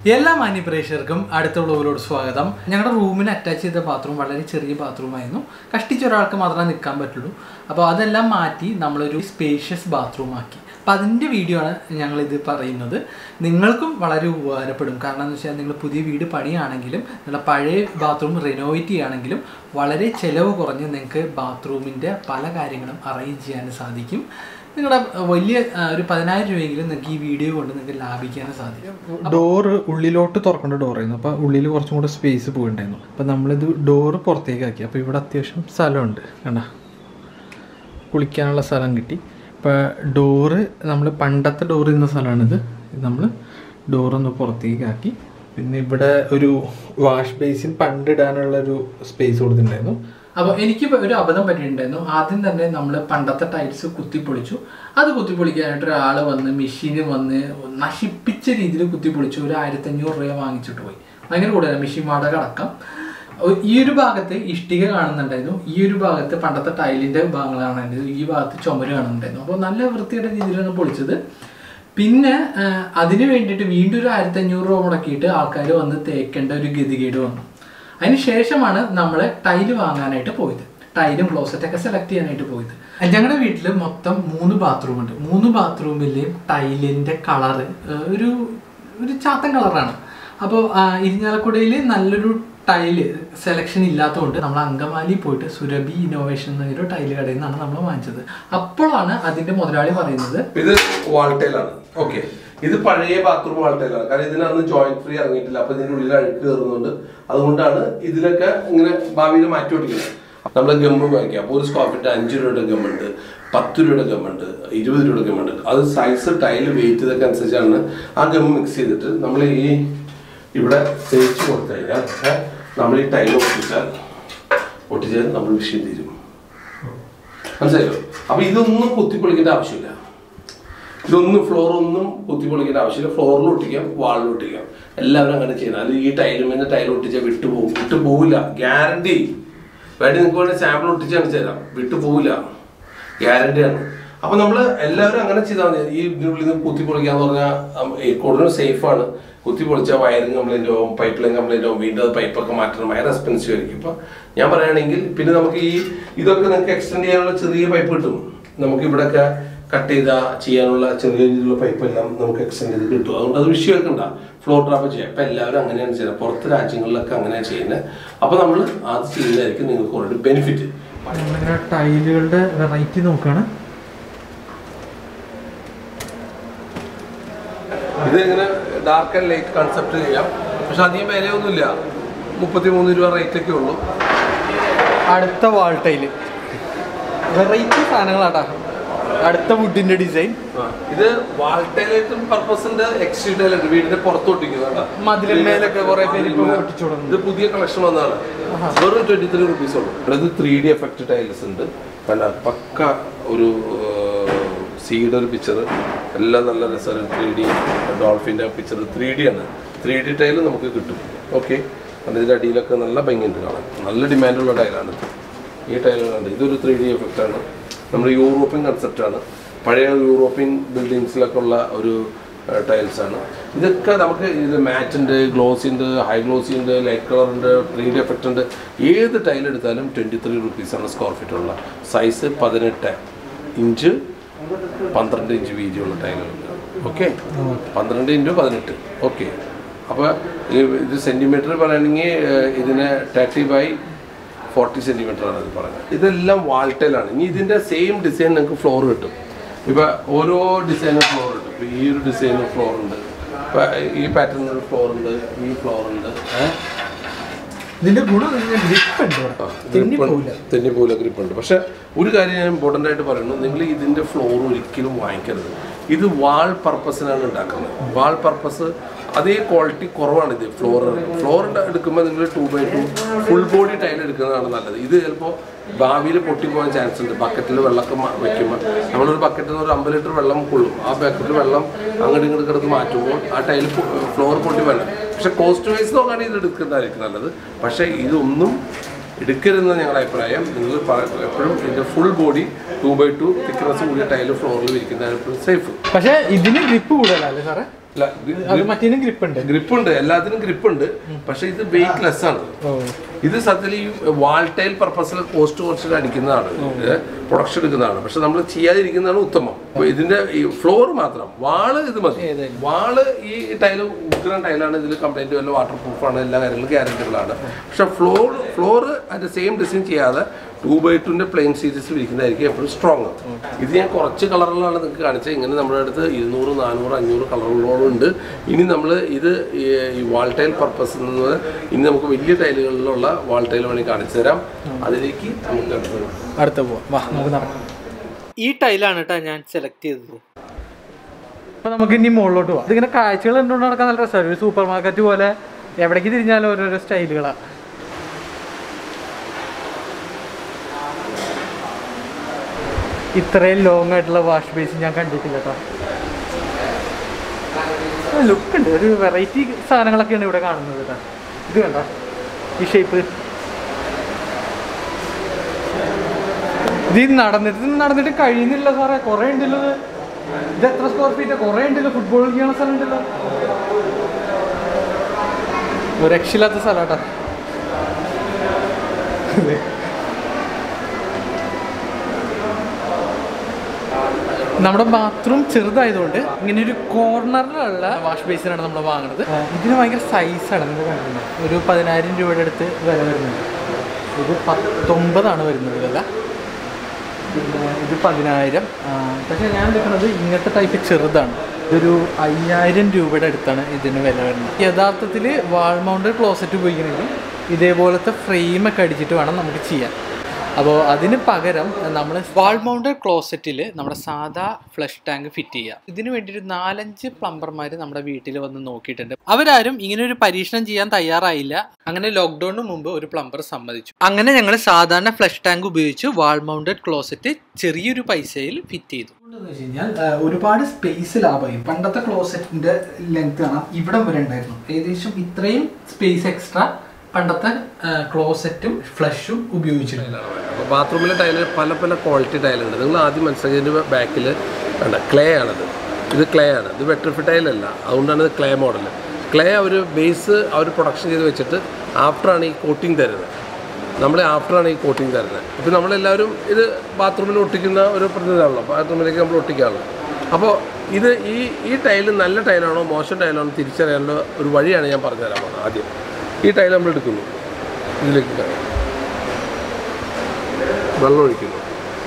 എല്ലാ മാന്യ പ്രേക്ഷകർക്കും അടുത്ത വ്ളോഗിലോട് സ്വാഗതം ഞങ്ങളുടെ റൂമിന് അറ്റാച്ച് ചെയ്ത ബാത്റൂം വളരെ ചെറിയ ബാത്റൂം ആയിരുന്നു കഷ്ടിച്ച ഒരാൾക്ക് മാത്രമേ നിൽക്കാൻ പറ്റുള്ളൂ അപ്പോൾ അതെല്ലാം മാറ്റി നമ്മളൊരു സ്പേഷ്യസ് ബാത്റൂം ആക്കി അപ്പം അതിൻ്റെ വീഡിയോ ആണ് ഞങ്ങളിത് പറയുന്നത് നിങ്ങൾക്കും വളരെ ഉപകാരപ്പെടും കാരണം എന്ന് വെച്ചാൽ നിങ്ങൾ പുതിയ വീട് പണിയാണെങ്കിലും നിങ്ങളുടെ പഴയ ബാത്റൂം റിനോവേറ്റ് ചെയ്യുകയാണെങ്കിലും വളരെ ചിലവ് കുറഞ്ഞ് നിങ്ങൾക്ക് ബാത്റൂമിൻ്റെ പല കാര്യങ്ങളും അറേഞ്ച് ചെയ്യാൻ സാധിക്കും നിങ്ങളുടെ വലിയ ആ, ഒരു പതിനായിരം രൂപയെങ്കിലും നിങ്ങൾക്ക് ഈ വീഡിയോ കൊണ്ട് നിങ്ങൾക്ക് ലാഭിക്കാൻ സാധിക്കും ഡോറ് ഉള്ളിലോട്ട് തുറക്കേണ്ട ഡോറായിരുന്നു അപ്പോൾ ഉള്ളിൽ കുറച്ചും കൂടെ സ്പേസ് പോയിട്ടുണ്ടായിരുന്നു അപ്പോൾ നമ്മളിത് ഡോറ് പുറത്തേക്ക് ആക്കി അപ്പോൾ ഇവിടെ അത്യാവശ്യം സ്ഥലമുണ്ട് കണ്ട കുളിക്കാനുള്ള സ്ഥലം കിട്ടി ഇപ്പോൾ ഡോറ് നമ്മൾ പണ്ടത്തെ ഡോറ് ഇരുന്ന സ്ഥലമാണിത് ഇത് നമ്മൾ ഡോറൊന്ന് പുറത്തേക്ക് ആക്കി പിന്നെ ഇവിടെ ഒരു വാഷ് ബേസിൻ പണ്ട് ഇടാനുള്ള ഒരു സ്പേസ് കൊടുത്തിട്ടുണ്ടായിരുന്നു അപ്പോൾ എനിക്ക് ഇപ്പൊ ഒരു അബദ്ധം പറ്റിയിട്ടുണ്ടായിരുന്നു ആദ്യം തന്നെ നമ്മൾ പണ്ടത്തെ ടൈൽസ് കുത്തിപ്പൊളിച്ചു അത് കുത്തിപ്പൊളിക്കാനായിട്ട് ഒരാൾ വന്ന് മെഷീന് വന്ന് നശിപ്പിച്ച രീതിയിൽ കുത്തിപ്പൊളിച്ചു ഒരു ആയിരത്തഞ്ഞൂറ് രൂപ വാങ്ങിച്ചിട്ട് പോയി ഭയങ്കര കൂടുതലാണ് മെഷീൻ വാടക അടക്കം ഒ- ഈ ഒരു ഭാഗത്ത് ഇഷ്ടിക കാണുന്നുണ്ടായിരുന്നു ഈ ഒരു ഭാഗത്ത് പണ്ടത്തെ ടൈലിന്റെ ഭാഗങ്ങൾ കാണുന്നുണ്ടായിരുന്നു ഈ ഭാഗത്ത് ചുമര് കാണുന്നുണ്ടായിരുന്നു അപ്പോൾ നല്ല വൃത്തിയുടെ രീതിയിലാണ് പൊളിച്ചത് പിന്നെ ആ, അതിന് വേണ്ടിയിട്ട് വീണ്ടും ഒരു ആയിരത്തി അഞ്ഞൂറ് രൂപ മുടക്കിയിട്ട് ആൾക്കാർ വന്ന് തേക്കേണ്ട ഒരു ഗതികേട് വന്നു അതിന് ശേഷമാണ് നമ്മൾ ടൈല് വാങ്ങാനായിട്ട് പോയത് ടൈലും ക്ലോസറ്റൊക്കെ സെലക്ട് ചെയ്യാനായിട്ട് പോയത് ഞങ്ങളുടെ വീട്ടിൽ മൊത്തം മൂന്ന് ബാത്റൂം ഉണ്ട് മൂന്ന് ബാത്റൂമിലെയും ടൈലിന്റെ കളറ് ഒരു ഒരു ചാത്തൻ കളറാണ് അപ്പോൾ ഇരിഞ്ഞാലക്കുടയിൽ നല്ലൊരു ടൈല് സെലക്ഷൻ ഇല്ലാത്തതുകൊണ്ട് നമ്മൾ അങ്കമാലി പോയിട്ട് സുരഭി ഇന്നോവേഷൻ എന്നൊരു ടൈല് കടയിൽ നിന്നാണ് നമ്മൾ വാങ്ങിച്ചത് അപ്പോഴാണ് അതിന്റെ മുതലാളി പറയുന്നത് ഇത് വാൾട്ടയിലാണ് ഓക്കെ ഇത് പഴയ ബാത്റൂം വാൾട്ടയിലാണ് കാരണം ഇതിനന്ന് ജോയിന്റ് ഫ്രീ ഇറങ്ങിയിട്ടില്ല അപ്പൊ ഇതിന്റെ ഉള്ളിൽ അഴുക്ക് കയറുന്നുണ്ട് അതുകൊണ്ടാണ് ഇതിലൊക്കെ ഇങ്ങനെ ഭാവിയിൽ മാറ്റി ഓടിക്കുന്നത് നമ്മൾ ഗമ്മ് വാങ്ങിക്കുക അപ്പോൾ ഒരു സ്ക്വയർ ഫീറ്റ് അഞ്ച് രൂപയുടെ ഗമ്മുണ്ട് പത്ത് രൂപയുടെ ഗമ്മുണ്ട് ഇരുപത് രൂപയുടെ ഗമ്മുണ്ട് അത് സൈസ് ടൈല് വെയിറ്റ് ഇതൊക്കെ അനുസരിച്ചാണ് ആ ഗമ്മ് മിക്സ് ചെയ്തിട്ട് നമ്മൾ ഈ ഇവിടെ തേച്ച് കൊടുത്തു കഴിഞ്ഞാൽ ഏ, നമ്മൾ ഈ ടൈല് ഒട്ടിച്ചാൽ ഒട്ടിച്ചാൽ നമ്മൾ വിഷയം തീരും മനസ്സിലായോ അപ്പൊ ഇതൊന്നും കുത്തിപ്പൊളിക്കേണ്ട ആവശ്യമില്ല ഇതൊന്നും ഫ്ലോർ ഒന്നും കുത്തിപ്പൊളിക്കേണ്ട ആവശ്യമില്ല ഫ്ലോറിൽ ഒട്ടിക്കാം വാളിൽ ഒട്ടിക്കാം എല്ലാവരും അങ്ങനെ ചെയ്യണം അല്ലെങ്കിൽ ഈ ടൈലും പിന്നെ ടൈൽ ഒട്ടിച്ചാൽ വിട്ടു പോകും വിട്ടു പോവില്ല ഗ്യാരണ്ടി വേണ്ടി നിങ്ങൾക്ക് വേണ്ടി സാമ്പിൾ ഒട്ടിച്ച് കാണിച്ചു തരാം വിട്ടു പോവില്ല ഗ്യാരണ്ടിയാണ് അപ്പൊ നമ്മൾ എല്ലാവരും അങ്ങനെ ചെയ്താൽ മതി ഈ ഇതിനുള്ളിൽ നിന്ന് കുത്തി പൊളിക്കാന്ന് പറഞ്ഞാൽ കൂടുതലും സേഫ് ആണ് കുത്തി പൊളിച്ചാൽ വയറിങ് കംപ്ലൈന്റ് ആവും പൈപ്പ് ലൈൻ കംപ്ലൈന്റ് ആവും വീണ്ടും അത് പൈപ്പൊക്കെ മാറ്റണം ഭയങ്കര എക്സ്പെൻസീവ് ആയിരിക്കും ഇപ്പൊ ഞാൻ പറയുകയാണെങ്കിൽ പിന്നെ നമുക്ക് ഈ ഇതൊക്കെ നിങ്ങൾക്ക് എക്സ്റ്റെൻഡ് ചെയ്യാനുള്ള ചെറിയ പൈപ്പ് കിട്ടും നമുക്ക് ഇവിടെയൊക്കെ കട്ട് ചെയ്ത ചെയ്യാനുള്ള ചെറിയ രീതിയിലുള്ള പൈപ്പ് എല്ലാം നമുക്ക് എക്സ്റ്റെൻഡ് ചെയ്ത് കിട്ടും അതുകൊണ്ട് അത് വിഷയമൊക്കെ ഫ്ലോർ ട്രാപ്പ് ചെയ്യാം ഇപ്പൊ എല്ലാവരും അങ്ങനെയാണ് ചെയ്യുന്നത് പുറത്ത് രാജ്യങ്ങളിലൊക്കെ അങ്ങനെയാണ് ചെയ്യുന്നത് അപ്പൊ നമ്മൾ അത് ചെയ്യുന്നതായിരിക്കും നിങ്ങൾക്ക് കുറേ ബെനിഫിറ്റ് നമ്മളിങ്ങനെ ടൈലുകളുടെ വെറൈറ്റി നോക്കുകയാണ് ഇത് ഇങ്ങനെ ഡാർക്ക് ആൻഡ് ലൈറ്റ് കൺസെപ്റ്റ് ചെയ്യാം പക്ഷെ അധികം വിലയൊന്നുമില്ല മുപ്പത്തി മൂന്ന് രൂപ റേറ്റ് ഒക്കെ ഉള്ളൂ അടുത്ത വാൾ ടൈല് വെറൈറ്റി സാധനങ്ങളാട്ടാ അടുത്ത വുഡിന്റെ ഡിസൈൻ ആ, ഇത് വാൾട്ടൈലായിട്ടും പർപ്പസിന്റെ എക്സ്റ്റീരിയർ ഉണ്ട് വീടിന്റെ പുറത്തൊട്ടിക്കുന്നത് മതിലിന്മേലൊക്കെ കുറെ പേര് ഇപ്പൊ ഒട്ടിച്ചു തുടങ്ങുന്നു ഇത് പുതിയ കളക്ഷൻ വന്നതാണ് വെറും ട്വന്റി ത്രീ റുപ്പീസ് ഉള്ളൂ ഇത് ത്രീ ഡി എഫക്ട് ടൈൽസ് ഉണ്ട് കണ്ട പക്ക ഒരു സീഡ് ഒരു പിക്ചർ എല്ലാം നല്ല രസമാണ് ത്രീ ഡി ഡോൾഫിന്റെ പിക്ചർ ത്രീ ഡി ആണ് ത്രീ ഡി ടൈൽ നമുക്ക് കിട്ടും ഓക്കെ ഇതിന്റെ അടിയിലൊക്കെ നല്ല ഭംഗിയുണ്ട് കാണാൻ നല്ല ഡിമാൻഡുള്ള ടൈലാണ് ഈ ടൈലുകളുണ്ട് ഇതൊരു ത്രീ ഡി എഫക്റ്റ് ആണ് നമ്മുടെ യൂറോപ്യൻ കൺസെപ്റ്റ് ആണ് പഴയ യൂറോപ്യൻ ബിൽഡിങ്സിലൊക്കെ ഉള്ള ഒരു ടൈൽസ് ആണ് ഇതൊക്കെ നമുക്ക് ഇത് മാറ്റ് ഉണ്ട് ഗ്ലോസി ഉണ്ട് ഹൈ ഗ്ലോസി ഉണ്ട് ലൈറ്റ് കളർ ഉണ്ട് ത്രീ ഡി എഫക്റ്റ് ഉണ്ട് ഏത് ടൈൽ എടുത്താലും ട്വൻറ്റി ത്രീ റുപ്പീസാണ് സ്ക്വയർ ഫീറ്റ് ഉള്ള സൈസ് പതിനെട്ട് ഇഞ്ച് പന്ത്രണ്ട് ഇഞ്ച് വീതിയുള്ള ടൈലുകളുണ്ട് ഓക്കെ പന്ത്രണ്ട് ഇൻറ്റു പതിനെട്ട് ഓക്കെ അപ്പോൾ ഇത് സെൻറ്റിമീറ്റർ പറയുകയാണെങ്കിൽ ഇതിന് തേർട്ടി ബൈ ഫോർട്ടി സെൻറ്റിമീറ്റർ ആണ് ഇത് പറയുന്നത് ഇതെല്ലാം വാൾട്ടയിലാണ് ഇനി ഇതിൻ്റെ സെയിം ഡിസൈൻ നിങ്ങൾക്ക് ഫ്ലോർ കിട്ടും ഇപ്പോൾ ഓരോ ഡിസൈനും ഫ്ലോർ കിട്ടും ഇപ്പോൾ ഈ ഒരു ഡിസൈനും ഫ്ലോർ ഉണ്ട് ഇപ്പോൾ ഈ പാറ്റേണിൽ ഒരു ഫ്ലോർ ഉണ്ട് ഈ ഫ്ലോർ ഉണ്ട് ഏഹ് ഇതിന്റെ ഗുണം ഗ്രിപ്പ് ഉണ്ട് ഇവിടെ. തെന്നിപ്പോവില്ല തെന്നിപ്പോല ഗ്രിപ്പ് ഉണ്ട് പക്ഷെ ഒരു കാര്യം ഞാൻ ഇമ്പോർട്ടൻ്റ് ആയിട്ട് പറയുന്നു നിങ്ങൾ ഇതിൻ്റെ ഫ്ലോർ ഒരിക്കലും വാങ്ങിക്കരുത് ഇത് വാൾ പർപ്പസിനാണ് ഉണ്ടാക്കുന്നത് വാൾ പർപ്പസ് അതേ ക്വാളിറ്റി കുറവാണ് ഇത് ഫ്ലോർ ഫ്ലോർ എടുക്കുമ്പോൾ നിങ്ങൾ two by two full body tile എടുക്കുന്നതാണ് നല്ലത് ഇത് ചിലപ്പോൾ ഭാവിയിൽ പൊട്ടിപ്പോകാൻ ചാൻസ് ഉണ്ട് ബക്കറ്റിൽ വെള്ളമൊക്കെ മ- വെക്കുമ്പോൾ നമ്മളൊരു ബക്കറ്റിൽ നിന്ന് ഒരു അമ്പത് ലിറ്റർ വെള്ളം കൊള്ളും ആ ബക്കറ്റിൽ വെള്ളം അങ്ങോട്ട് ഇങ്ങോട്ട് കിടന്ന് മാറ്റുമ്പോൾ ആ ടൈൽ ഫ്ലോർ പൊട്ടി വേണം പക്ഷെ കോസ്റ്റ് വൈസ് നോക്കുകയാണെങ്കിൽ ഇത് എടുക്കുന്നതായിരിക്കും നല്ലത് പക്ഷേ ഇതൊന്നും എടുക്കരുതെന്ന് ഞങ്ങളുടെ അഭിപ്രായം നിങ്ങൾ എപ്പോഴും ഇതിൻ്റെ full body two by two thickness കൂടിയ ടൈല് ഫ്ലോറിൽ വിരിക്കുന്നതാണ് എപ്പോഴും സേഫ് പക്ഷെ ഇതിന് ഗ്രിപ്പ് കൂടുതലല്ലേ സാറേ അത് മറ്റേനും ഗ്രിപ്പ് ഉണ്ട് ഗ്രിപ്പ് ഉണ്ട് എല്ലാത്തിനും ഗ്രിപ്പ് ഉണ്ട് പക്ഷെ ഇത് വെയിറ്റ് ലെസ് ആണ് ഓ ഇത് സത്യത്തിൽ ഈ വാൾ ടൈൽ പർപ്പസിൽ കോസ്റ്റ് കുറച്ചിട്ട് അടിക്കുന്നതാണ് പ്രൊഡക്ഷൻ എടുക്കുന്നതാണ് പക്ഷെ നമ്മൾ ചെയ്യാതിരിക്കുന്നതാണ് ഉത്തമം അപ്പൊ ഇതിന്റെ ഈ ഫ്ലോർ മാത്രം വാള് ഇത് മതി വാള് ഈ ടൈല് ഉഗ്രൻ ടൈലാണ് ഇതിൽ കംപ്ലൈന്റ് വല്ല വാട്ടർ പ്രൂഫാണ് എല്ലാ കാര്യങ്ങളും ഗ്യാരണ്ടികളാണ് പക്ഷെ ഫ്ലോർ ഫ്ലോർ അതിന്റെ സെയിം ഡിസൈൻ ചെയ്യാതെ ടു ബൈ ടുന്റെ പ്ലെയിൻ സീരീസ് വിരിക്കുന്നതായിരിക്കും എപ്പോഴും സ്ട്രോങ് ഇത് ഞാൻ കുറച്ച് കളറുകളാണ് നിങ്ങൾക്ക് കാണിച്ചത് ഇങ്ങനെ നമ്മുടെ അടുത്ത് ഇരുന്നൂറ് നാനൂറ് അഞ്ഞൂറ് കളറുകളോളം ഉണ്ട് ഇനി നമ്മൾ ഇത് ഈ- ഈ വാൾ ടൈൽ പർപ്പസ് നിന്ന് ഇനി നമുക്ക് വലിയ ടൈലുകളിലുള്ള വാൾ ടൈൽ വേണമെങ്കിൽ കാണിച്ചു തരാം അതിലേക്ക് നമുക്ക് അടുത്തത് അടുത്ത പോവാം വാ നമുക്ക് നടക്കാം ഈ ടൈലാണ് കേട്ടോ ഞാൻ സെലക്ട് ചെയ്തത് അപ്പൊ നമുക്ക് ഇനി മുകളിലോട്ട് പോവാം ഇതിങ്ങനെ കാഴ്ചകൾ കണ്ടുകൊണ്ട് നടക്കാൻ നല്ല രസമാണ് ഒരു സൂപ്പർ മാർക്കറ്റ് പോലെ എവിടേക്ക് തിരിഞ്ഞാലും ഓരോരോ സ്റ്റൈലുകളാണ് ഇത്രയും ലോങ് ആയിട്ടുള്ള വാഷ് ബേസ് ഞാൻ കണ്ടിട്ടില്ല കേട്ടോ ലുക്ക് ഉണ്ട് ഒരു വെറൈറ്റി സാധനങ്ങളൊക്കെയാണ് ഇവിടെ കാണുന്നത് കേട്ടോ ഇത് കണ്ടോ ഈ ഷേപ്പ് ഇത് നടന്നിട്ട് നടന്നിട്ട് കഴിയുന്നില്ല സാറേ കുറേ ഉണ്ടല്ലോ ഇത്. ഇത് എത്ര സ്ക്വയർ ഫീറ്റ് കുറേ ഉണ്ടല്ലോ ഫുട്ബോൾ കളിക്കുന്ന സ്ഥലം ഉണ്ടല്ലോ ഒരു രക്ഷയില്ലാത്ത സ്ഥലമാട്ടാ നമ്മുടെ ബാത്റൂം ചെറുതായതുകൊണ്ട് ഇങ്ങനെ ഒരു കോർണറിലുള്ള വാഷ് ബേസിനാണ് നമ്മൾ വാങ്ങുന്നത് ഇതിന് ഭയങ്കര സൈസാണ് നിങ്ങൾ കണ്ടിട്ടുണ്ട് ഒരു പതിനായിരം രൂപയുടെ അടുത്ത് വില വരുന്നുണ്ട് ഇത് പത്തൊമ്പതാണ് വരുന്നത് വില പിന്നെ ഇത് പതിനായിരം ആ, പക്ഷേ ഞാൻ എടുക്കുന്നത് ഇങ്ങനത്തെ ടൈപ്പ് ചെറുതാണ് ഇതൊരു അയ്യായിരം രൂപയുടെ അടുത്താണ് ഇതിന് വില വരുന്നത് യഥാർത്ഥത്തിൽ വാൾ മൗണ്ടഡ് ക്ലോസറ്റ് ഉപയോഗിക്കണമെങ്കിൽ ഇതേപോലത്തെ ഫ്രെയിമൊക്കെ അടിച്ചിട്ട് വേണം നമുക്ക് ചെയ്യാൻ അപ്പോൾ അതിന് പകരം നമ്മൾ വാൾ മൗണ്ടഡ് ക്ലോസറ്റിൽ നമ്മുടെ സാധാ ഫ്ലഷ് ടാങ്ക് ഫിറ്റ് ചെയ്യുക ഇതിന് വേണ്ടി ഒരു നാലഞ്ച് പ്ലംബർമാർ നമ്മുടെ വീട്ടിൽ വന്ന് നോക്കിയിട്ടുണ്ട് അവരാരും ഇങ്ങനെ ഒരു പരീക്ഷണം ചെയ്യാൻ തയ്യാറായില്ല അങ്ങനെ ലോക്ക്ഡൌണിന് മുമ്പ് ഒരു പ്ലംബർ സമ്മതിച്ചു അങ്ങനെ ഞങ്ങൾ സാധാരണ ഫ്ലഷ് ടാങ്ക് ഉപയോഗിച്ച് വാൾ മൗണ്ടഡ് ക്ലോസറ്റ് ചെറിയൊരു പൈസയിൽ ഫിറ്റ് ചെയ്തു കഴിഞ്ഞാൽ ഒരുപാട് സ്പേസ് ലാഭമായി പണ്ടത്തെ ക്ലോസറ്റിന്റെ ലെങ്ത് കാണാം ഇവിടം വരെ ഉണ്ടായിരുന്നു ഏകദേശം ഇത്രയും സ്പേസ് എക്സ്ട്രാ പണ്ടത്തെ ക്ലോസറ്റും ഫ്ലഷും ഉപയോഗിച്ചിട്ടില്ല അപ്പോൾ ബാത്റൂമിലെ ടൈല് പല പല ക്വാളിറ്റി ടൈലുണ്ട് നിങ്ങൾ ആദ്യം മനസ്സിലാക്കിയതിൻ്റെ ബാക്കിൽ വേണ്ട ക്ലേ ആണത് ഇത് ക്ലേ ആണ് ഇത് വെട്രിഫി ടൈലല്ല അതുകൊണ്ടാണ് ഇത് ക്ലേ മോഡൽ ക്ലേ അവർ ബേസ് അവർ പ്രൊഡക്ഷൻ ചെയ്ത് വെച്ചിട്ട് ആഫ്റ്ററാണ് ഈ കോട്ടിങ് തരുന്നത് നമ്മൾ ആഫ്റ്ററാണ് ഈ കോട്ടിങ് തരുന്നത് ഇപ്പം നമ്മളെല്ലാവരും ഇത് ബാത്റൂമിൽ ഒട്ടിക്കുന്ന ഒരു പ്രതിനിധിയാണല്ലോ ബാത്റൂമിലേക്ക് നമ്മൾ ഒട്ടിക്കാണല്ലോ അപ്പോൾ ഇത് ഈ ഈ ടൈല് നല്ല ടൈലാണോ മോശം ടൈലാണോ തിരിച്ചറിയാനുള്ള ഒരു വഴിയാണ് ഞാൻ പറഞ്ഞുതരാൻ പോകുന്നത് ആദ്യം ഈ ടൈൽ നമ്മൾ എടുക്കുന്നു ഇതിലേക്ക് കാണാം വെള്ളം ഒഴിക്കുന്നു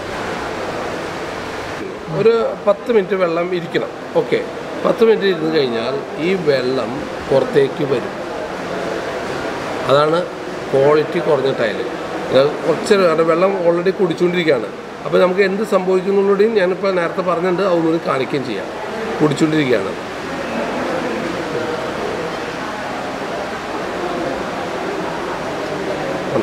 ഒരു പത്ത് മിനിറ്റ് വെള്ളം ഇരിക്കണം ഓക്കെ പത്ത് മിനിറ്റ് ഇരുന്ന് കഴിഞ്ഞാൽ ഈ വെള്ളം പുറത്തേക്ക് വരും അതാണ് ക്വാളിറ്റി കുറഞ്ഞ ടൈല് ഇത് കുറച്ച് കാരണം വെള്ളം ഓൾറെഡി കുടിച്ചുകൊണ്ടിരിക്കുകയാണ് അപ്പോൾ നമുക്ക് എന്ത് സംഭവിക്കുന്നുള്ളൂടെയും ഞാനിപ്പോൾ നേരത്തെ പറഞ്ഞിട്ടുണ്ട് അതൊന്നുകൂടി കാണിക്കുകയും ചെയ്യാം കുടിച്ചുകൊണ്ടിരിക്കുകയാണ് കണ്ടോ?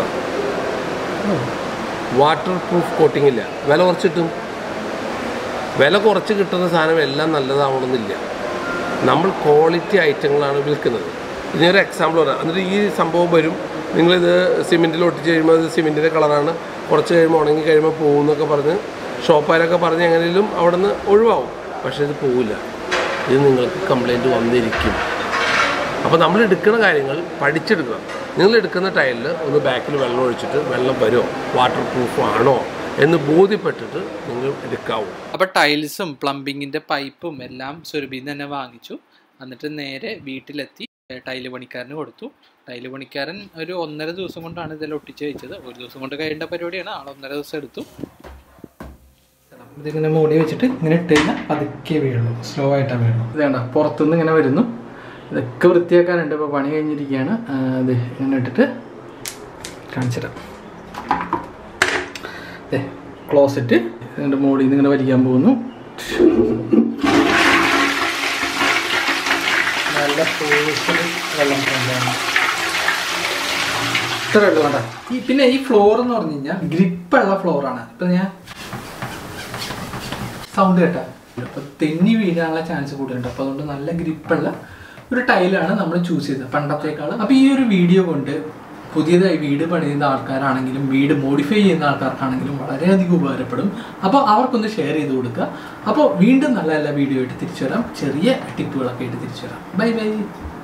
വാട്ടർ പ്രൂഫ് കോട്ടിംഗ് ഇല്ല വില കുറച്ച് കിട്ടും വില കുറച്ച് കിട്ടുന്ന സാധനം എല്ലാം നല്ലതാവണമെന്നില്ല നമ്മൾ ക്വാളിറ്റി ഐറ്റങ്ങളാണ് വിൽക്കുന്നത് ഇതിനൊരു എക്സാമ്പിൾ പറയാം എന്നിട്ട് ഈ സംഭവം വരും നിങ്ങളിത് സിമെൻറ്റിൽ ഒട്ടിച്ച് കഴിയുമ്പോൾ ഇത് സിമെൻറ്റിൻ്റെ കളറാണ് കുറച്ച് കഴിയുമ്പോൾ ഉണങ്ങി കഴിയുമ്പോൾ പോകും എന്നൊക്കെ പറഞ്ഞ് ഷോപ്പുകാരൊക്കെ പറഞ്ഞ് എങ്ങനെയും അവിടെ നിന്ന് ഒഴിവാകും പക്ഷേ ഇത് പോവില്ല ഇത് നിങ്ങൾക്ക് കംപ്ലൈൻറ്റ് വന്നിരിക്കും അപ്പോൾ നമ്മൾ എടുക്കുന്ന കാര്യങ്ങൾ പഠിച്ചെടുക്കണം നിങ്ങൾ എടുക്കുന്ന ടൈലിൽ ഒന്ന് ബാക്കിൽ വെള്ളം ഒഴിച്ചിട്ട് വെള്ളം വരുമോ വാട്ടർ പ്രൂഫ് ആണോ എന്ന് ബോധ്യപ്പെട്ടിട്ട് നിങ്ങൾ എടുക്കാവൂ അപ്പോൾ ടൈൽസും പ്ലംബിങ്ങിന്റെ പൈപ്പും എല്ലാം സുരഭിയിൽ നിന്ന് തന്നെ വാങ്ങിച്ചു എന്നിട്ട് നേരെ വീട്ടിലെത്തി ടൈല് പണിക്കാരന് കൊടുത്തു ടൈല് പണിക്കാരൻ ഒരു ഒന്നര ദിവസം കൊണ്ടാണ് ഇതെല്ലാം ഒട്ടിച്ച് വെച്ചത് ഒരു ദിവസം കൊണ്ട് കഴിയേണ്ട പരിപാടിയാണ് ആൾ ഒന്നര ദിവസം എടുത്തു ഇതിങ്ങനെ മൂടി വെച്ചിട്ട് ഇങ്ങനെ ഇട്ട് കഴിഞ്ഞാൽ പതുക്കെ വീഴുള്ളൂ സ്ലോ ആയിട്ടാണ് വീഴുള്ളൂ ഇത് വേണ്ട പുറത്തുനിന്ന് ഇങ്ങനെ വരുന്നു ഇതൊക്കെ വൃത്തിയാക്കാനുണ്ട് ഇപ്പോൾ പണി കഴിഞ്ഞിരിക്കുകയാണ് ആ, ഇത് ഇങ്ങനെ ഇട്ടിട്ട് കാണിച്ചിടാം ദേ, ക്ലോസറ്റ് ഇതിൻ്റെ മുകളിൽ നിന്ന് ഇങ്ങനെ വലിക്കാൻ പോകുന്നു നല്ല ഫോഴ്സിൽ വെള്ളം കൊണ്ടുവരണം ഇത്ര ഉള്ളു വേണ്ട ഈ പിന്നെ ഈ ഫ്ലോർ എന്ന് പറഞ്ഞു കഴിഞ്ഞാൽ ഗ്രിപ്പുള്ള ഫ്ലോറാണ് ഇപ്പം ഞാൻ സൗണ്ട് കേട്ടാ അപ്പൊ തെന്നി വീഴാനുള്ള ചാൻസ് കൂടുതലുണ്ട് അപ്പൊ അതുകൊണ്ട് നല്ല ഗ്രിപ്പുള്ള ഒരു ടൈലാണ് നമ്മൾ ചൂസ് ചെയ്തത് പണ്ടത്തേക്കാൾ അപ്പൊ ഈ ഒരു വീഡിയോ കൊണ്ട് പുതിയതായി വീട് പണിയുന്ന ആൾക്കാരാണെങ്കിലും വീട് മോഡിഫൈ ചെയ്യുന്ന ആൾക്കാർക്കാണെങ്കിലും വളരെയധികം ഉപകാരപ്പെടും അപ്പോൾ അവർക്കൊന്ന് ഷെയർ ചെയ്ത് കൊടുക്കുക അപ്പോൾ വീണ്ടും നല്ല നല്ല വീഡിയോ ആയിട്ട് തിരിച്ചു വരാം ചെറിയ ടിപ്പുകളൊക്കെ ആയിട്ട് തിരിച്ചു വരാം ബൈ ബൈ